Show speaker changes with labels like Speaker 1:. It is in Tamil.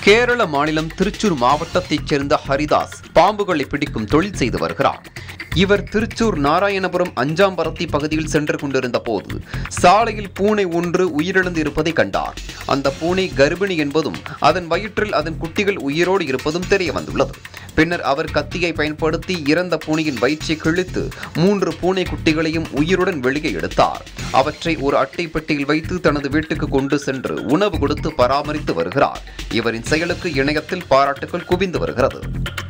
Speaker 1: கேரள மாநிலம் திருச்சூர் மாவட்டத்தைச் சேர்ந்த ஹரிதாஸ் பாம்புகளை பிடிக்கும் தொழில் செய்து வருகிறார் இவர் திருச்சூர் நாராயணபுரம் அஞ்சாம்பரத்தி பகுதியில் சென்று கொண்டிருந்த போது சாலையில் பூனை ஒன்று உயிரிழந்து இருப்பதை கண்டார் அந்த பூனை கர்ப்பிணி என்பதும் அதன் வயிற்றில் அதன் குட்டிகள் உயிரோடு இருப்பதும் தெரிய வந்துள்ளது பின்னர் அவர் கத்தியை பயன்படுத்தி இறந்த பூனையின் வயிற்றை கிழித்து மூன்று பூனை குட்டிகளையும் உயிருடன் வெளியே எடுத்தார் அவற்றை ஒரு அட்டை பெட்டியில் வைத்து தனது வீட்டுக்கு கொண்டு சென்று உணவு கொடுத்து பராமரித்து வருகிறார் இவரின் செயலுக்கு இணையத்தில் பாராட்டுகள் குவிந்து வருகிறது